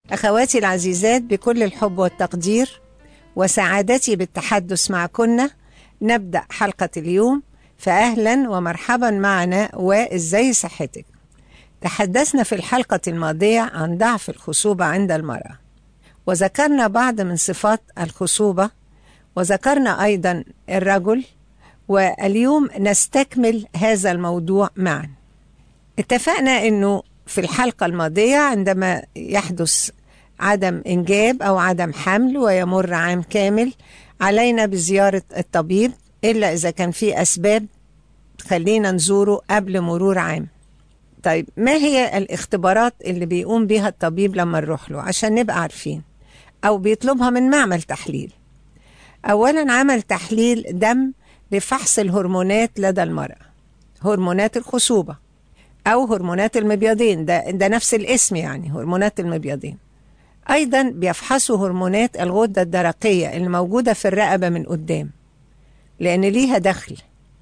أخواتي العزيزات بكل الحب والتقدير وسعادتي بالتحدث معكن نبدأ حلقة اليوم فأهلا ومرحبا معنا وإزاي صحتك تحدثنا في الحلقة الماضية عن ضعف الخصوبة عند المرأة وذكرنا بعض من صفات الخصوبة وذكرنا أيضا الرجل واليوم نستكمل هذا الموضوع معا اتفقنا أنه في الحلقة الماضية عندما يحدث عدم إنجاب أو عدم حمل ويمر عام كامل علينا بزيارة الطبيب إلا إذا كان في أسباب تخلينا نزوره قبل مرور عام طيب ما هي الاختبارات اللي بيقوم بيها الطبيب لما نروح له عشان نبقى عارفين أو بيطلبها من معمل تحليل أولا عمل تحليل دم لفحص الهرمونات لدى المرأة هرمونات الخصوبة أو هرمونات المبيضين ده, ده نفس الاسم يعني هرمونات المبيضين أيضا بيفحصوا هرمونات الغدة الدرقية اللي موجودة في الرقبة من قدام لأن ليها دخل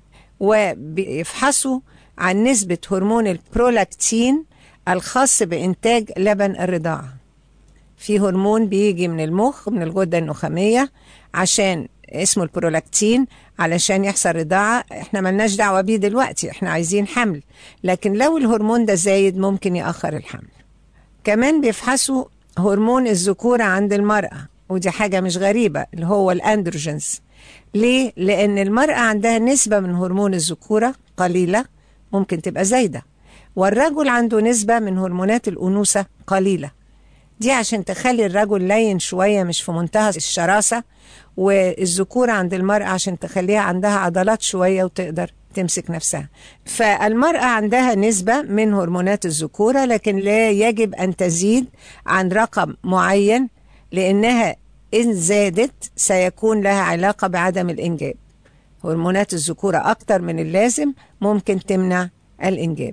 وبيفحصوا عن نسبة هرمون البرولاكتين الخاص بإنتاج لبن الرضاعة في هرمون بيجي من المخ من الغدة النخامية عشان اسمه البرولاكتين علشان يحصل رضاعة احنا ملناش دعوة بيه دلوقتي احنا عايزين حمل لكن لو الهرمون ده زايد ممكن يأخر الحمل كمان بيفحصوا هرمون الذكورة عند المرأة ودي حاجة مش غريبة اللي هو الأندروجينز ليه؟ لأن المرأة عندها نسبة من هرمون الذكورة قليلة ممكن تبقى زايدة والرجل عنده نسبة من هرمونات الأنوثة قليلة دي عشان تخلي الرجل لين شوية مش في منتهى الشراسة والذكورة عند المرأة عشان تخليها عندها عضلات شوية وتقدر تمسك نفسها فالمرأة عندها نسبة من هرمونات الذكورة لكن لا يجب أن تزيد عن رقم معين لأنها إن زادت سيكون لها علاقة بعدم الإنجاب هرمونات الذكورة أكتر من اللازم ممكن تمنع الإنجاب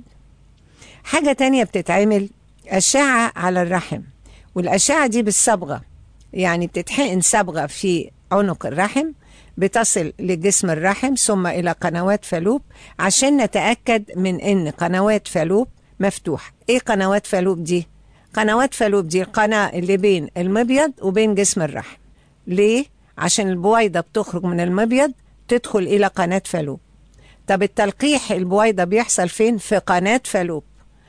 حاجة تانية بتتعمل أشعة على الرحم والأشعة دي بالصبغة يعني بتتحقن صبغة في عنق الرحم بتصل لجسم الرحم ثم إلى قنوات فالوب عشان نتأكد من إن قنوات فالوب مفتوحة إيه قنوات فالوب دي؟ قنوات فالوب دي القناة اللي بين المبيض وبين جسم الرحم ليه؟ عشان البويضة بتخرج من المبيض تدخل إلى قناة فالوب طب التلقيح البويضة بيحصل فين؟ في قناة فالوب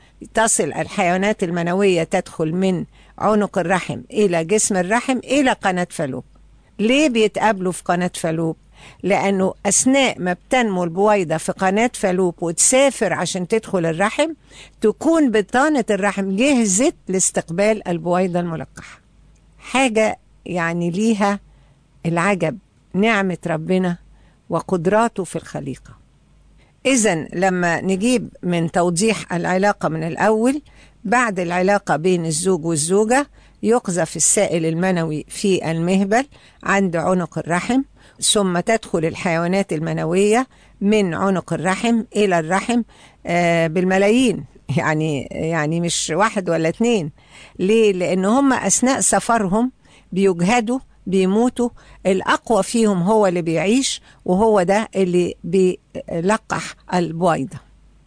تصل الحيوانات المنوية تدخل من عنق الرحم إلى جسم الرحم إلى قناة فالوب ليه بيتقابلوا في قناة فالوب؟ لأنه أثناء ما بتنمو البويضة في قناة فالوب وتسافر عشان تدخل الرحم تكون بطانة الرحم جهزت لاستقبال البويضة الملقحة حاجة يعني ليها العجب نعمة ربنا وقدراته في الخليقة إذا لما نجيب من توضيح العلاقة من الأول بعد العلاقة بين الزوج والزوجة يقذف السائل المنوي في المهبل عند عنق الرحم ثم تدخل الحيوانات المنوية من عنق الرحم إلى الرحم بالملايين يعني يعني مش واحد ولا اتنين ليه؟ لأن هم أثناء سفرهم بيجهدوا بيموتوا الأقوى فيهم هو اللي بيعيش وهو ده اللي بيلقح البويضة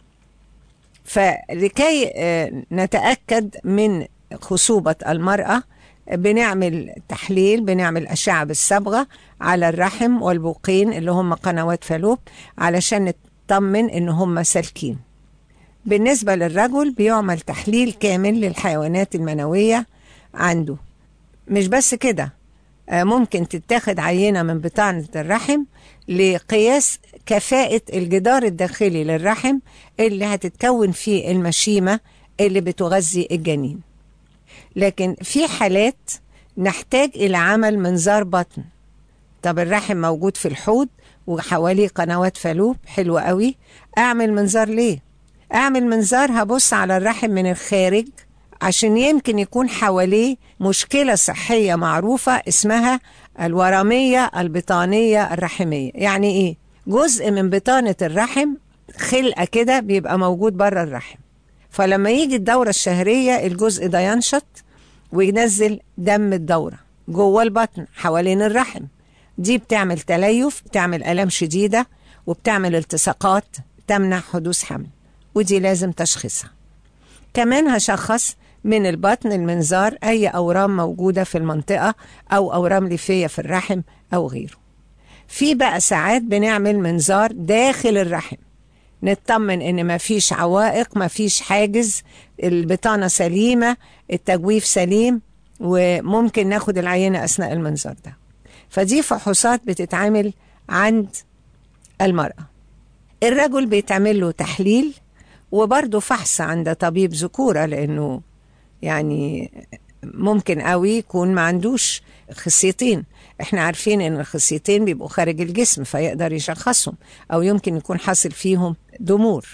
فلكي نتأكد من خصوبة المرأة بنعمل تحليل بنعمل أشعة بالصبغة على الرحم والبوقين اللي هم قنوات فالوب علشان نطمن إن هم سالكين بالنسبة للرجل بيعمل تحليل كامل للحيوانات المنوية عنده مش بس كده ممكن تتاخد عينة من بطانة الرحم لقياس كفاءة الجدار الداخلي للرحم اللي هتتكون فيه المشيمة اللي بتغذي الجنين لكن في حالات نحتاج إلى عمل منظار بطن طب الرحم موجود في الحوض وحواليه قنوات فالوب حلوة قوي أعمل منظار ليه؟ أعمل منظار هبص على الرحم من الخارج عشان يمكن يكون حواليه مشكلة صحية معروفة اسمها الورمية البطانية الرحمية يعني إيه؟ جزء من بطانة الرحم خلقة كده بيبقى موجود بره الرحم فلما يجي الدورة الشهرية الجزء ده ينشط وينزل دم الدورة جوه البطن حوالين الرحم دي بتعمل تليف بتعمل آلام شديدة وبتعمل التصاقات تمنع حدوث حمل ودي لازم تشخيصها كمان هشخص من البطن المنظار أي أورام موجودة في المنطقة أو أورام ليفية في الرحم أو غيره في بقى ساعات بنعمل منظار داخل الرحم نطمن ان مفيش عوائق مفيش حاجز البطانه سليمه التجويف سليم وممكن ناخد العينه اثناء المنظار ده فدي فحوصات بتتعمل عند المراه الرجل بيتعمل له تحليل وبرضه فحص عند طبيب ذكوره لانه يعني ممكن قوي يكون ما عندوش خصيتين احنا عارفين ان الخصيتين بيبقوا خارج الجسم فيقدر يشخصهم او يمكن يكون حاصل فيهم ضمور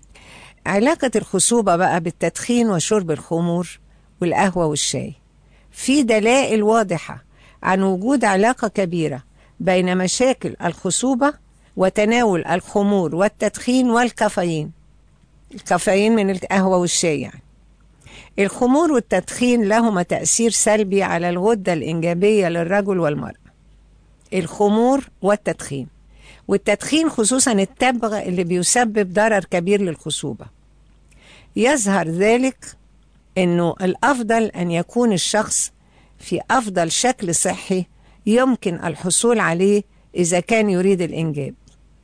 علاقة الخصوبة بقى بالتدخين وشرب الخمور والقهوة والشاي في دلائل واضحة عن وجود علاقة كبيرة بين مشاكل الخصوبة وتناول الخمور والتدخين والكافيين الكافيين من القهوة والشاي يعني الخمور والتدخين لهما تأثير سلبي على الغدة الإنجابية للرجل والمرأة الخمور والتدخين والتدخين خصوصا التبغ اللي بيسبب ضرر كبير للخصوبة يظهر ذلك أنه الأفضل أن يكون الشخص في أفضل شكل صحي يمكن الحصول عليه إذا كان يريد الإنجاب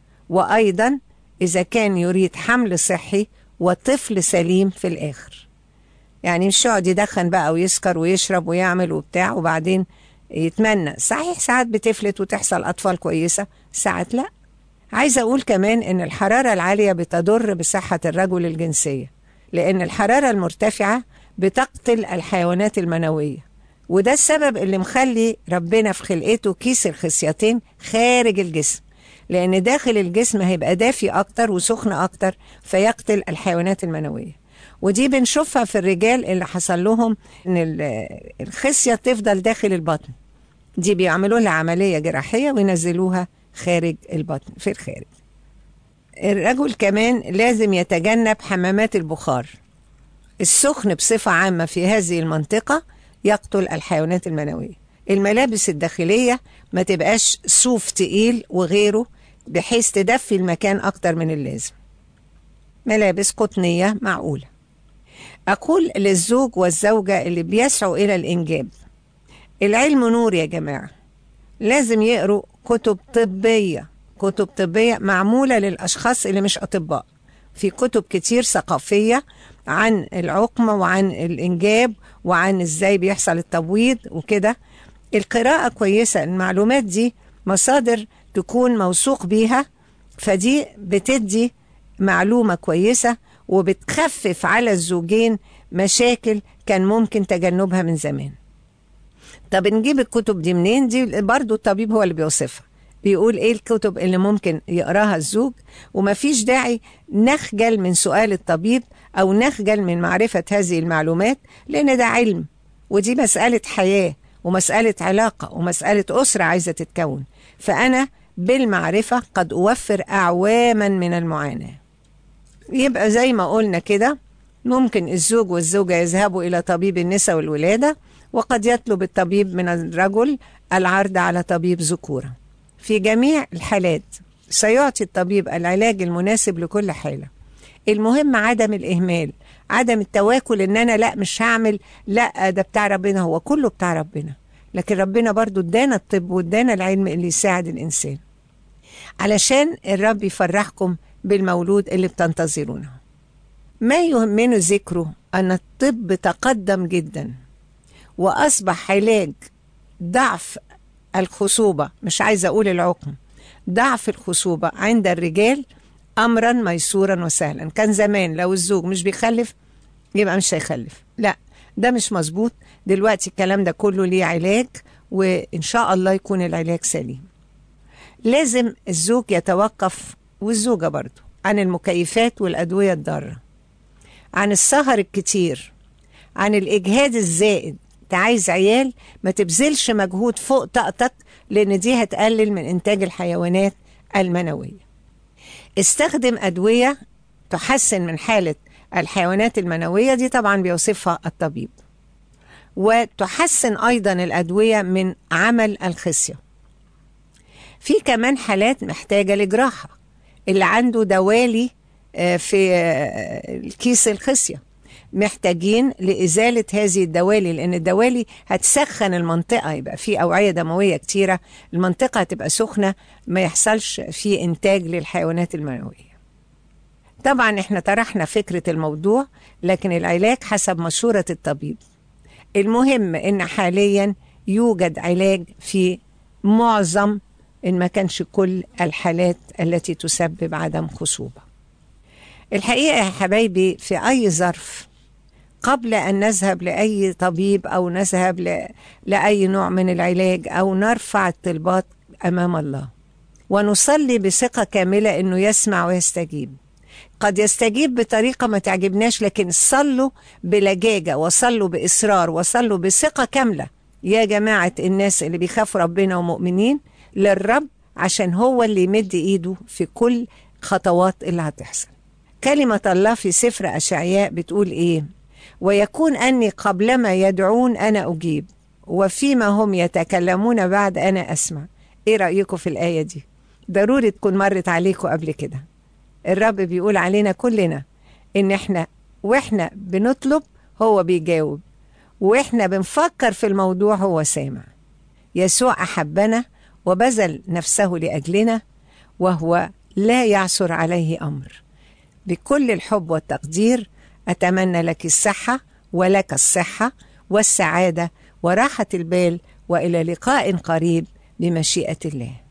وأيضا إذا كان يريد حمل صحي وطفل سليم في الآخر يعني مش يقعد يدخن بقى ويسكر ويشرب ويعمل وبتاع وبعدين يتمنى صحيح ساعات بتفلت وتحصل أطفال كويسة ساعات لا عايزة أقول كمان إن الحرارة العالية بتضر بصحة الرجل الجنسية لأن الحرارة المرتفعة بتقتل الحيوانات المنوية وده السبب اللي مخلي ربنا في خلقته كيس الخصيتين خارج الجسم لأن داخل الجسم هيبقى دافي أكتر وسخن أكتر فيقتل الحيوانات المنوية ودي بنشوفها في الرجال اللي حصل لهم ان الخصيه تفضل داخل البطن دي بيعملوا لها عمليه جراحيه وينزلوها خارج البطن في الخارج الرجل كمان لازم يتجنب حمامات البخار السخن بصفه عامه في هذه المنطقه يقتل الحيوانات المنويه الملابس الداخليه ما تبقاش صوف تقيل وغيره بحيث تدفي المكان اكتر من اللازم ملابس قطنيه معقوله أقول للزوج والزوجة اللي بيسعوا إلى الإنجاب العلم نور يا جماعة لازم يقروا كتب طبية كتب طبية معمولة للأشخاص اللي مش أطباء في كتب كتير ثقافية عن العقم وعن الإنجاب وعن إزاي بيحصل التبويض وكده القراءة كويسة المعلومات دي مصادر تكون موثوق بيها فدي بتدي معلومة كويسة وبتخفف على الزوجين مشاكل كان ممكن تجنبها من زمان طب نجيب الكتب دي منين دي برضو الطبيب هو اللي بيوصفها بيقول ايه الكتب اللي ممكن يقراها الزوج ومفيش داعي نخجل من سؤال الطبيب او نخجل من معرفة هذه المعلومات لان ده علم ودي مسألة حياة ومسألة علاقة ومسألة أسرة عايزة تتكون فأنا بالمعرفة قد أوفر أعواما من المعاناة يبقى زي ما قلنا كده ممكن الزوج والزوجة يذهبوا إلى طبيب النساء والولادة وقد يطلب الطبيب من الرجل العرض على طبيب ذكورة في جميع الحالات سيعطي الطبيب العلاج المناسب لكل حالة المهم عدم الإهمال عدم التواكل إن أنا لا مش هعمل لا ده بتاع ربنا هو كله بتاع ربنا لكن ربنا برضو ادانا الطب وادانا العلم اللي يساعد الإنسان علشان الرب يفرحكم بالمولود اللي بتنتظرونه ما يهمنا ذكره أن الطب تقدم جدا وأصبح علاج ضعف الخصوبة مش عايزة أقول العقم ضعف الخصوبة عند الرجال أمرا ميسورا وسهلا كان زمان لو الزوج مش بيخلف يبقى مش هيخلف لا ده مش مظبوط دلوقتي الكلام ده كله ليه علاج وإن شاء الله يكون العلاج سليم لازم الزوج يتوقف والزوجة برضو عن المكيفات والأدوية الضارة عن السهر الكتير عن الإجهاد الزائد انت عايز عيال ما تبذلش مجهود فوق طاقتك لأن دي هتقلل من إنتاج الحيوانات المنوية استخدم أدوية تحسن من حالة الحيوانات المنوية دي طبعا بيوصفها الطبيب وتحسن أيضا الأدوية من عمل الخصية في كمان حالات محتاجة لجراحة اللي عنده دوالي في الكيس الخصية محتاجين لإزالة هذه الدوالي لأن الدوالي هتسخن المنطقة يبقى في أوعية دموية كتيرة المنطقة هتبقى سخنة ما يحصلش في إنتاج للحيوانات المنوية طبعا احنا طرحنا فكرة الموضوع لكن العلاج حسب مشورة الطبيب المهم ان حاليا يوجد علاج في معظم ان ما كانش كل الحالات التي تسبب عدم خصوبة الحقيقة يا حبايبي في أي ظرف قبل أن نذهب لأي طبيب أو نذهب ل... لأي نوع من العلاج أو نرفع الطلبات أمام الله ونصلي بثقة كاملة أنه يسمع ويستجيب قد يستجيب بطريقة ما تعجبناش لكن صلوا بلجاجة وصلوا بإصرار وصلوا بثقة كاملة يا جماعة الناس اللي بيخافوا ربنا ومؤمنين للرب عشان هو اللي يمد إيده في كل خطوات اللي هتحصل كلمة الله في سفر أشعياء بتقول إيه ويكون أني قبلما يدعون أنا أجيب وفيما هم يتكلمون بعد أنا أسمع إيه رأيكم في الآية دي ضروري تكون مرت عليكم قبل كده الرب بيقول علينا كلنا ان احنا واحنا بنطلب هو بيجاوب واحنا بنفكر في الموضوع هو سامع يسوع احبنا وبذل نفسه لاجلنا وهو لا يعثر عليه امر بكل الحب والتقدير اتمنى لك الصحه ولك الصحه والسعاده وراحه البال والى لقاء قريب بمشيئه الله